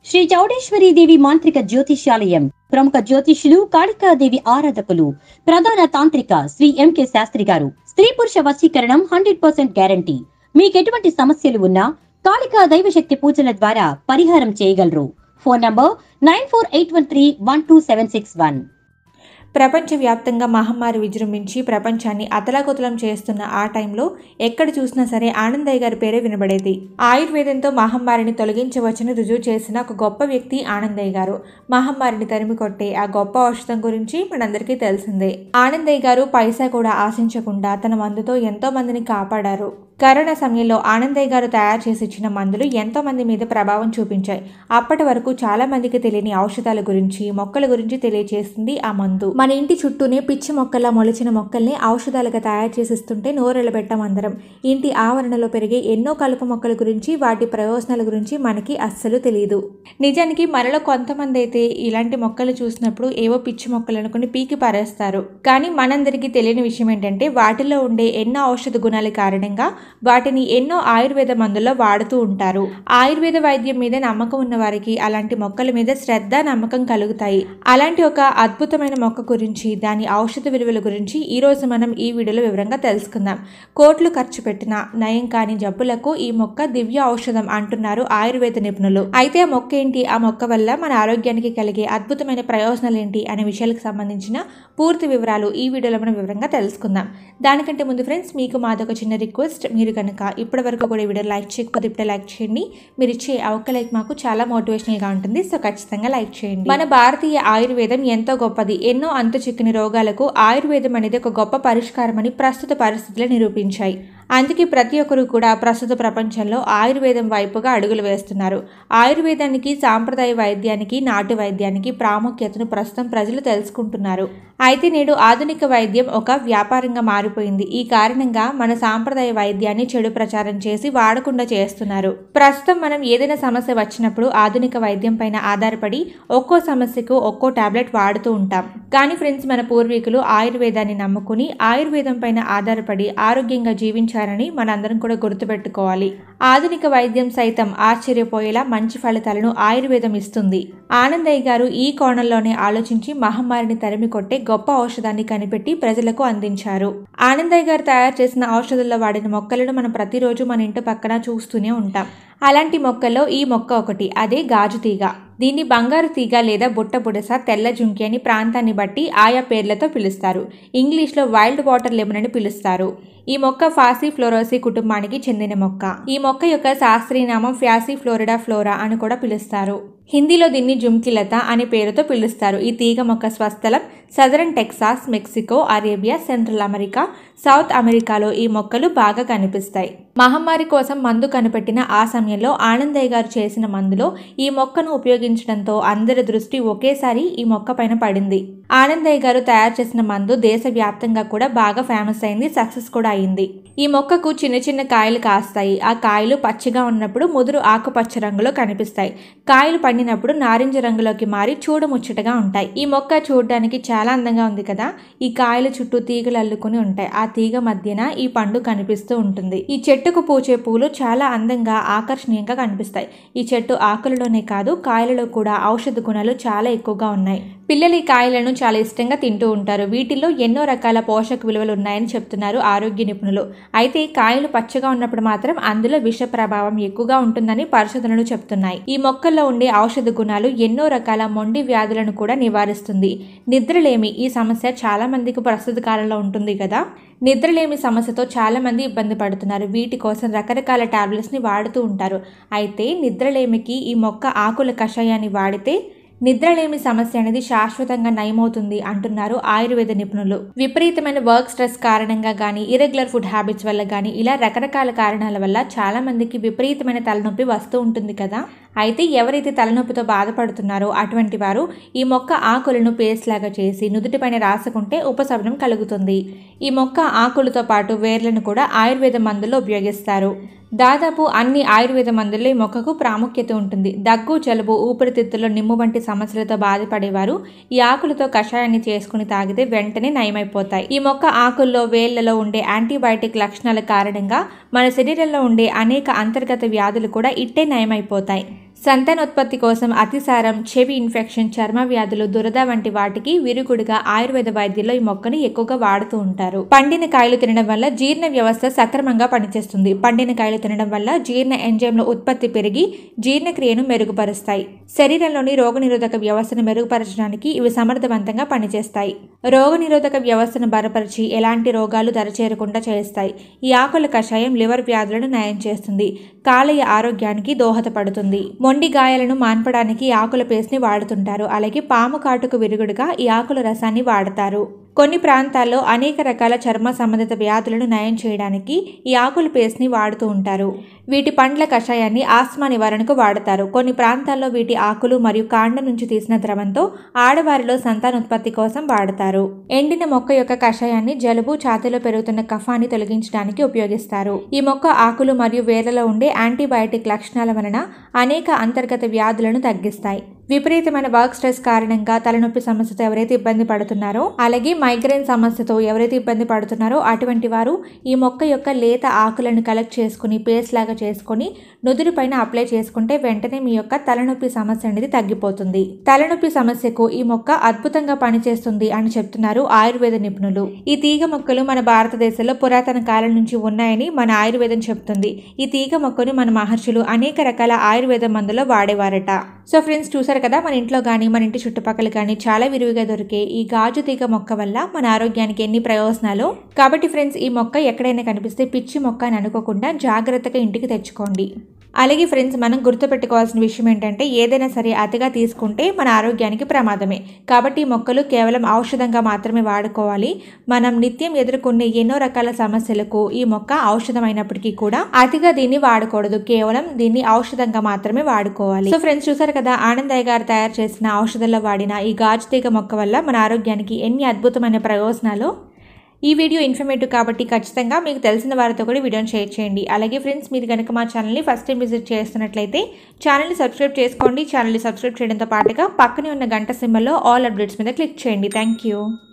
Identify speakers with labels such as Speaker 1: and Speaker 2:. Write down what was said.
Speaker 1: శ్రీ చౌడేశ్వరీదేవి మాంత్రిక జ్యోతిష్యాలయం ప్రముఖ జ్యోతిష్యులు కాళికాదేవి ఆరాధకులు ప్రధాన తాంత్రిక శ్రీ ఎంకే శాస్త్రి గారు స్త్రీ పురుష వశీకరణం హండ్రెడ్ పర్సెంట్ గ్యారంటీ మీకెటువంటి సమస్యలు ఉన్నా కాళికా దైవశక్తి పూజల ద్వారా పరిహారం చేయగలరు phone number nine four eight one three one two seven six one
Speaker 2: ప్రపంచవ్యాప్తంగా మహమ్మారి విజృంభించి ప్రపంచాన్ని అతలాకుతలం చేస్తున్న ఆ టైంలో ఎక్కడ చూసినా సరే ఆనందయ్య గారి పేరే వినబడేది ఆయుర్వేదంతో మహమ్మారిని తొలగించవచ్చని రుజువు చేసిన ఒక గొప్ప వ్యక్తి ఆనందయ్య గారు మహమ్మారిని తరిమి కొట్టే ఆ గొప్ప ఔషధం గురించి మనందరికీ తెలిసిందే ఆనందయ్య గారు పైసా కూడా ఆశించకుండా తన మందుతో ఎంతో మందిని కాపాడారు కరోనా సమయంలో ఆనందయ్య గారు తయారు చేసి ఇచ్చిన మందులు ఎంతో మంది మీద ప్రభావం చూపించాయి అప్పటి వరకు చాలా మందికి తెలియని ఔషధాల గురించి మొక్కల గురించి తెలియజేస్తుంది ఆ మందు మన ఇంటి చుట్టూనే పిచ్చి మొక్కల్లా మొలిచిన మొక్కల్ని ఔషధాలుగా తయారు చేసి ఇస్తుంటే నోరెళ్ళబెట్టాం అందరం ఇంటి ఆవరణలో పెరిగే ఎన్నో కలుపు మొక్కల గురించి వాటి ప్రయోజనాల గురించి మనకి అస్సలు తెలియదు నిజానికి మనలో కొంతమంది అయితే ఇలాంటి మొక్కలు చూసినప్పుడు ఏవో పిచ్చి మొక్కలు అనుకుని పీకి పారేస్తారు కానీ మనందరికీ తెలియని విషయం ఏంటంటే వాటిలో ఉండే ఎన్నో ఔషధ గుణాల కారణంగా వాటిని ఎన్నో ఆయుర్వేద మందుల్లో వాడుతూ ఉంటారు ఆయుర్వేద వైద్యం మీద నమ్మకం ఉన్న వారికి అలాంటి మొక్కల మీద శ్రద్ధ నమ్మకం కలుగుతాయి అలాంటి ఒక అద్భుతమైన మొక్క గురించి దాని ఔషధ విలువల గురించి ఈ రోజు మనం ఈ వీడియోలో వివరంగా తెలుసుకుందాం కోట్లు ఖర్చు పెట్టిన నయం కాని జబ్బులకు ఈ మొక్క దివ్య ఔషధం అంటున్నారు ఆయుర్వేద నిపుణులు అయితే ఆ మొక్క ఏంటి ఆ మొక్క వల్ల మన ఆరోగ్యానికి కలిగే అద్భుతమైన ప్రయోజనాలు ఏంటి అనే విషయాలకు సంబంధించిన పూర్తి వివరాలు ఈ వీడియోలో మనం వివరంగా తెలుసుకుందాం దానికంటే ముందు ఫ్రెండ్స్ మీకు మాదొక చిన్న రిక్వెస్ట్ మీరు కనుక ఇప్పటి వరకు కూడా ఈ వీడియో లైక్ చేయకపోతే ఇప్పుడే లైక్ చేయండి మీరు ఇచ్చే ఆ ఒక్క లైక్ మాకు చాలా మోటివేషనల్గా ఉంటుంది సో ఖచ్చితంగా లైక్ చేయండి మన భారతీయ ఆయుర్వేదం ఎంతో గొప్పది ఎన్నో అంతు చిక్కని రోగాలకు ఆయుర్వేదం అనేది ఒక గొప్ప పరిష్కారం అని ప్రస్తుత పరిస్థితులు నిరూపించాయి అందుకే ప్రతి ఒక్కరూ కూడా ప్రస్తుత ప్రపంచంలో ఆయుర్వేదం వైపుగా అడుగులు వేస్తున్నారు ఆయుర్వేదానికి సాంప్రదాయ వైద్యానికి నాటు వైద్యానికి ప్రాముఖ్యతను ప్రస్తుతం ప్రజలు తెలుసుకుంటున్నారు అయితే నేడు ఆధునిక వైద్యం ఒక వ్యాపారంగా మారిపోయింది ఈ కారణంగా మన సాంప్రదాయ వైద్యాన్ని చెడు ప్రచారం చేసి వాడకుండా చేస్తున్నారు ప్రస్తుతం మనం ఏదైనా సమస్య వచ్చినప్పుడు ఆధునిక వైద్యం పైన ఆధారపడి ఒక్కో సమస్యకు ఒక్కో టాబ్లెట్ వాడుతూ ఉంటాం కానీ ఫ్రెండ్స్ మన పూర్వీకులు ఆయుర్వేదాన్ని నమ్ముకుని ఆయుర్వేదం పైన ఆధారపడి ఆరోగ్యంగా జీవించారని మనందరం కూడా గుర్తుపెట్టుకోవాలి ఆధునిక వైద్యం సైతం ఆశ్చర్యపోయేలా మంచి ఫలితాలను ఆయుర్వేదం ఇస్తుంది ఆనందయ్య గారు ఈ కోణంలోనే ఆలోచించి మహమ్మారిని తరిమి కొట్టే గొప్ప ఔషధాన్ని కనిపెట్టి ప్రజలకు అందించారు ఆనందయ్య గారు తయారు చేసిన ఔషధాల్లో వాడిన మొక్కలను మనం ప్రతిరోజు మన ఇంటి పక్కన చూస్తూనే ఉంటాం అలాంటి మొక్కల్లో ఈ మొక్క ఒకటి అదే గాజు తీగ దీన్ని బంగారు తీగ లేదా బుట్ట బుడస తెల్ల జుంకి అని ప్రాంతాన్ని బట్టి ఆయా పేర్లతో పిలుస్తారు ఇంగ్లీష్లో వైల్డ్ వాటర్ లెమన్ అని పిలుస్తారు ఈ మొక్క ఫాసీ ఫ్లోరోసి కుటుంబానికి చెందిన మొక్క ఈ మొక్క యొక్క శాస్త్రీయ నామం ఫ్యాసీ ఫ్లోరిడా ఫ్లోరా అని కూడా పిలుస్తారు హిందీలో దీన్ని జుమ్కిలత అనే పేరుతో పిలుస్తారు ఈ తీగ మొక్క స్వస్థలం southern Texas Mexico Arabia central America south అమెరికాలో ఈ మొక్కలు బాగా కనిపిస్తాయి మహమ్మారి కోసం మందు కనిపెట్టిన ఆ సమయంలో ఆనందయ్య గారు చేసిన మందులో ఈ మొక్కను ఉపయోగించడంతో అందరి దృష్టి ఒకేసారి ఈ మొక్క పైన పడింది ఆనందయ్య గారు తయారు చేసిన మందు దేశవ్యాప్తంగా కూడా బాగా ఫేమస్ అయింది సక్సెస్ కూడా అయింది ఈ మొక్కకు చిన్న చిన్న కాయలు కాస్తాయి ఆ కాయలు పచ్చిగా ఉన్నప్పుడు ముదురు ఆకుపచ్చ రంగులో కనిపిస్తాయి కాయలు పండినప్పుడు నారింజ రంగులోకి మారి చూడముచ్చటగా ఉంటాయి ఈ మొక్క చూడడానికి చాలా అందంగా ఉంది కదా ఈ కాయల చుట్టూ తీగలు అల్లుకుని ఉంటాయి ఆ తీగ మధ్యన ఈ పండు కనిపిస్తూ ఉంటుంది ఈ చెట్టుకు పూచే పూలు చాలా అందంగా ఆకర్షణీయంగా కనిపిస్తాయి ఈ చెట్టు ఆకులలోనే కాదు కాయలలో కూడా ఔషధ గుణాలు చాలా ఎక్కువగా ఉన్నాయి పిల్లలు ఈ కాయలను చాలా ఇష్టంగా తింటూ ఉంటారు వీటిల్లో ఎన్నో రకాల పోషక విలువలు ఉన్నాయని చెప్తున్నారు ఆరోగ్య నిపుణులు అయితే కాయలు పచ్చగా ఉన్నప్పుడు మాత్రం అందులో విష ప్రభావం ఎక్కువగా ఉంటుందని పరిశోధనలు చెప్తున్నాయి ఈ మొక్కల్లో ఉండే ఔషధ గుణాలు ఎన్నో రకాల మొండి వ్యాధులను కూడా నివారిస్తుంది నిద్రలేమి ఈ సమస్య చాలా మందికి ప్రస్తుత కాలంలో ఉంటుంది కదా నిద్రలేమి సమస్యతో చాలా మంది ఇబ్బంది పడుతున్నారు వీటి కోసం రకరకాల టాబ్లెట్స్ని వాడుతూ ఉంటారు అయితే నిద్రలేమికి ఈ మొక్క ఆకుల కషాయాన్ని వాడితే నిద్రలేమి సమస్య అనేది శాశ్వతంగా నయమవుతుంది అంటున్నారు ఆయుర్వేద నిపుణులు విపరీతమైన వర్క్ స్ట్రెస్ కారణంగా కానీ ఇరెగ్యులర్ ఫుడ్ హ్యాబిట్స్ వల్ల కానీ ఇలా రకరకాల కారణాల వల్ల చాలా మందికి విపరీతమైన తలనొప్పి వస్తూ ఉంటుంది కదా అయితే ఎవరైతే తలనొప్పితో బాధపడుతున్నారో అటువంటి వారు ఈ మొక్క ఆకులను పేస్ట్ లాగా చేసి నుదుటిపైన రాసుకుంటే ఉపశమనం కలుగుతుంది ఈ మొక్క ఆకులతో పాటు వేర్లను కూడా ఆయుర్వేద మందుల్లో ఉపయోగిస్తారు దాదాపు అన్ని ఆయుర్వేద మందుల్లో ఈ మొక్కకు ప్రాముఖ్యత ఉంటుంది దగ్గు జలుబు ఊపిరితిత్తుల్లో నిమ్ము వంటి సమస్యలతో బాధపడేవారు ఈ ఆకులతో కషాయాన్ని చేసుకుని తాగితే వెంటనే నయమైపోతాయి ఈ మొక్క ఆకుల్లో వేళ్లలో ఉండే యాంటీబయాటిక్ లక్షణాల కారణంగా మన శరీరంలో ఉండే అనేక అంతర్గత వ్యాధులు కూడా ఇట్టే నయమైపోతాయి సంతానోత్పత్తి కోసం అతిసారం చెవి ఇన్ఫెక్షన్ చర్మ వ్యాధులు దురద వంటి వాటికి విరుగుడుగా ఆయుర్వేద వైద్యుల్లో ఈ మొక్కని ఎక్కువగా వాడుతూ ఉంటారు పండిన కాయలు తినడం వల్ల జీర్ణ వ్యవస్థ సక్రమంగా పనిచేస్తుంది పండిన కాయలు తినడం వల్ల జీర్ణ ఎంజైమ్ల ఉత్పత్తి పెరిగి జీర్ణక్రియను మెరుగుపరుస్తాయి శరీరంలోని రోగనిరోధక వ్యవస్థను మెరుగుపరచడానికి ఇవి సమర్థవంతంగా పనిచేస్తాయి రోగనిరోధక వ్యవస్థను బలపరిచి ఎలాంటి రోగాలు దరచేరకుండా చేస్తాయి ఈ ఆకుల కషాయం లివర్ వ్యాధులను నయం చేస్తుంది కాలేయ ఆరోగ్యానికి దోహదపడుతుంది మొండి గాయాలను మాన్పడానికి ఈ ఆకుల పేస్ట్ని వాడుతుంటారు అలాగే పాము కాటుకు విరుగుడుగా ఈ ఆకుల రసాన్ని వాడతారు కొన్ని ప్రాంతాల్లో అనేక రకాల చర్మ సంబంధిత వ్యాధులను నయం చేయడానికి ఈ ఆకుల పేస్ట్ని వాడుతూ ఉంటారు వీటి పండ్ల కషాయాన్ని ఆస్మా నివారణకు వాడతారు కొన్ని ప్రాంతాల్లో వీటి ఆకులు మరియు కాండం నుంచి తీసిన ద్రవంతో ఆడవారిలో సంతానోత్పత్తి కోసం వాడతారు ఎండిన మొక్క యొక్క కషాయాన్ని జలుబు ఛాతీలో పెరుగుతున్న కఫాన్ని తొలగించడానికి ఉపయోగిస్తారు ఈ మొక్క ఆకులు మరియు వేర్లలో ఉండే యాంటీబయాటిక్ లక్షణాల వలన అనేక అంతర్గత వ్యాధులను తగ్గిస్తాయి విపరీతమైన వర్క్ స్ట్రెస్ కారణంగా తలనొప్పి సమస్యతో ఎవరైతే ఇబ్బంది పడుతున్నారో అలాగే మైగ్రేన్ సమస్యతో ఎవరైతే ఇబ్బంది పడుతున్నారో అటువంటి వారు ఈ మొక్క యొక్క లేత ఆకులను కలెక్ట్ చేసుకుని పేస్ట్ లాగా చేసుకుని నుదురు పైన అప్లై చేసుకుంటే వెంటనే మీ యొక్క తలనొప్పి సమస్య అనేది తగ్గిపోతుంది తలనొప్పి సమస్యకు ఈ మొక్క అద్భుతంగా పనిచేస్తుంది అని చెప్తున్నారు ఆయుర్వేద నిపుణులు ఈ తీగ మొక్కలు మన భారతదేశంలో పురాతన కాలం నుంచి ఉన్నాయని మన ఆయుర్వేదం చెప్తుంది ఈ తీగ మొక్కను మన మహర్షులు అనేక రకాల ఆయుర్వేద మందులో వాడేవారట సో ఫ్రెండ్స్ చూసారు కదా మన ఇంట్లో కానీ మన ఇంటి చుట్టుపక్కల కానీ చాలా విరివిగా దొరికే ఈ గాజు తీగ మొక్క వల్ల మన ఆరోగ్యానికి ఎన్ని ప్రయోజనాలు కాబట్టి ఫ్రెండ్స్ ఈ మొక్క ఎక్కడైనా కనిపిస్తే పిచ్చి మొక్క అని అనుకోకుండా జాగ్రత్తగా ఇంటికి తెచ్చుకోండి అలాగే ఫ్రెండ్స్ మనం గుర్తుపెట్టుకోవాల్సిన విషయం ఏంటంటే ఏదైనా సరే అతిగా తీసుకుంటే మన ఆరోగ్యానికి ప్రమాదమే కాబట్టి ఈ మొక్కలు కేవలం ఔషధంగా మాత్రమే వాడుకోవాలి మనం నిత్యం ఎదుర్కొనే ఎన్నో రకాల సమస్యలకు ఈ మొక్క ఔషధం అయినప్పటికీ కూడా అతిగా దీన్ని వాడకూడదు కేవలం దీన్ని ఔషధంగా మాత్రమే వాడుకోవాలి సో ఫ్రెండ్స్ చూసారు కదా ఆనందయ్య గారు తయారు చేసిన ఔషధంలో వాడిన ఈ గాజు తీగ మొక్క వల్ల మన ఆరోగ్యానికి ఎన్ని అద్భుతమైన ప్రయోజనాలు ఈ వీడియో ఇన్ఫర్మేటివ్ కాబట్టి ఖచ్చితంగా మీకు తెలిసిన వారితో కూడా వీడియోని షేర్ చేయండి అలాగే ఫ్రెండ్స్ మీరు కనుక మా ఛానల్ని ఫస్ట్ టైం విజిట్ చేస్తున్నట్లయితే ఛానల్ని సబ్స్క్రైబ్ చేసుకోండి ఛానల్ని సబ్స్క్రైబ్ చేయడంతో పాటుగా పక్కనే ఉన్న గంట సింబల్లో ఆల్ అప్డేట్స్ మీద క్లిక్ చేయండి థ్యాంక్ యూ